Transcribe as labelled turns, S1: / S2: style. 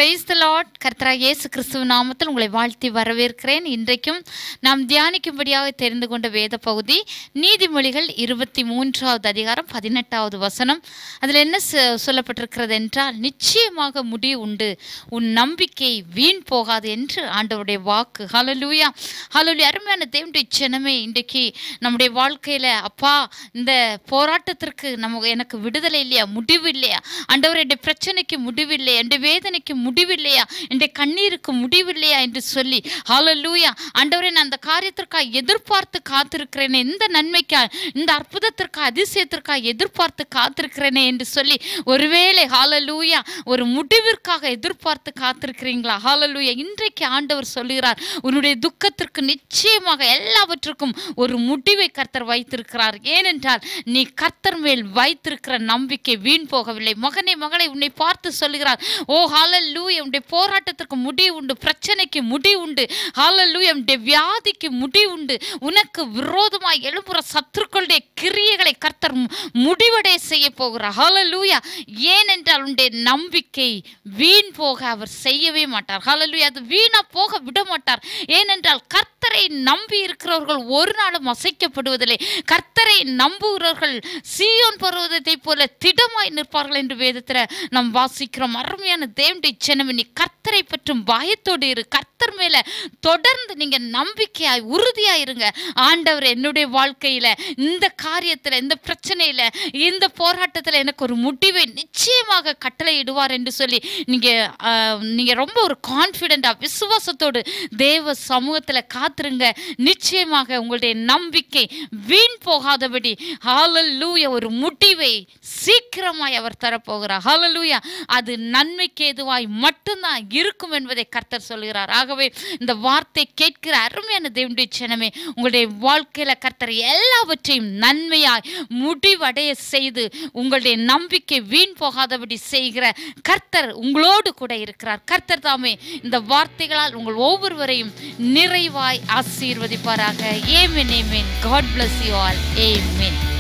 S1: praise the Lord கர்த்தரா இயேசு கிறிஸ்துவ நாமத்தில் உங்களை வாழ்த்தி வரவேற்கிறேன் இன்றைக்கும் நாம் தியானிக்கும்படியாக தெரிந்து கொண்ட வேத பகுதி நீதிமொழிகள் இருபத்தி மூன்றாவது அதிகாரம் பதினெட்டாவது வசனம் அதில் என்ன சொ- சொல்லப்பட்டிருக்கிறது என்றால் நிச்சயமாக முடிவு உண்டு உன் நம்பிக்கை வீண் போகாது என்று ஆண்டவருடைய வாக்கு ஹalleluya ஹalleluya அருமையான தேவனுடைய ஜனமே இன்றைக்கு நம்முடைய வாழ்க்கையில் அப்பா இந்த போராட்டத்திற்கு நம்ம எனக்கு விடுதலை இல்லையா முடிவு இல்லையா ஆண்டவர் என்னுடைய பிரச்சனைக்கு முடிவு இல்லையா என்னுடைய வேதனைக்கு முடிவு இல்லையா என்னுடைய கண்ணீருக்கு முடிவு இல்லையா என்று சொல்லி ஹalleluya ஆண்டவரே நான் அந்த காரியத்திற்காக எதிர்பார்த்து காத்திருக்கிறேனே இந்த நன்மைக்கா இந்த அற்புதத்திற்கு அதிசயத்திற்காக எதிர்பார்த்து காத்திருக்கிறேனே என்று சொல்லி ஒருவேளை ஹalleluya ஒரு முடிவிற்காக எதிர்பார்த்து காத்திருக்கிறீங்களா ஹalleluya இன்றைக்கு ஆண்டவர் சொல்லுகிறார் உன்னுடைய துக்கத்திற்கு நிச்சயமாக எல்லாவற்றுக்கும் ஒரு முடிவை கர்த்தர் வைத்திருக்கிறார் ஏனென்றால் நீ கர்த்தர் மேல் வைத்திருக்கிற நம்பிக்கை வீண் போகவில்லை மகனே மகளை உன்னை பார்த்து சொல்லுகிறார் ஓ ஹalleluya உன்னுடைய போராட்டத்திற்கு முடிவு உண்டு பிரச்சனைக்கு முடிவு உண்டு ஹalleluya உன்னுடைய வியாதிக்கு முடிவு உண்டு உனக்கு விரோதமாய் எழும்புற சத்துருக்களுடைய கிரியைகளை கர்த்தர் மு- முடிவடைய செய்ய போகிறார் ஹalleluya ஏனென்றால் உன்னுடைய நம்பிக்கை வீண் போக அவர் செய்யவே மாட்டார் ஹalleluya அது வீணா போக விட மாட்டார் ஏனென்றால் கர்த்தரை நம்பி இருக்கிறவர்கள் ஒரு நாளும் அசைக்கப்படுவதில்லை கர்த்தரை நம்புகிறவர்கள் சீயோன் பர்வதத்தை போல திடமாய் நிற்பார்கள் என்று வேதத்தில் நாம் வாசிக்கிறோம் அருமையான தேவனுடைய ஜனமே நீ கர்த்தரை பற்றும் பயத்தோடு இரு கர்த்தர் மேல தொடர்ந்து நீங்க நம்பிக்கையாய் உறுதியாய் இருங்க ஆண்டவர் என்னுடைய வாழ்க்கையில இந்த காரியத்துல இந்த பிரச்சனையில இந்த போராட்டத்துல எனக்கு ஒரு முடிவை நிச்சயமாக கட்டளையிடுவார் என்று சொல்லி நீங்க ஆஹ், நீங்க ரொம்ப ஒரு கான்ஃபிடென்டா விசுவாசத்தோடு தேவ சமூகத்துல காத்துருங்க நிச்சயமாக உங்களுடைய நம்பிக்கை வீண் போகாதபடி ஹalleluya ஒரு முடிவை சீக்கிரமாய் அவர் தரப்போகிறார் ஹalleluya அது நன்மைக்கு எதுவாய் மட்டும்தான் இருக்கும் என்பதை கர்த்தர் சொல்கிறார் ஆகவே இந்த வார்த்தை கேட்கிற அருமையான தேவனுடைய ஜனமே உங்களுடைய வாழ்க்கையில கர்த்தர் எல்லாவற்றையும் நன்மையாய் முடிவடைய செய்து உங்களுடைய நம்பிக்கை வீண் போகாதபடி செய்கிற கர்த்தர் உங்களோடு கூட இருக்கிறார் கர்த்தர் தாமே இந்த வார்த்தைகளால் உங்கள் ஒவ்வொருவரையும் நிறைவாய் ஆசீர்வதிப்பாராக amen amen God bless you all amen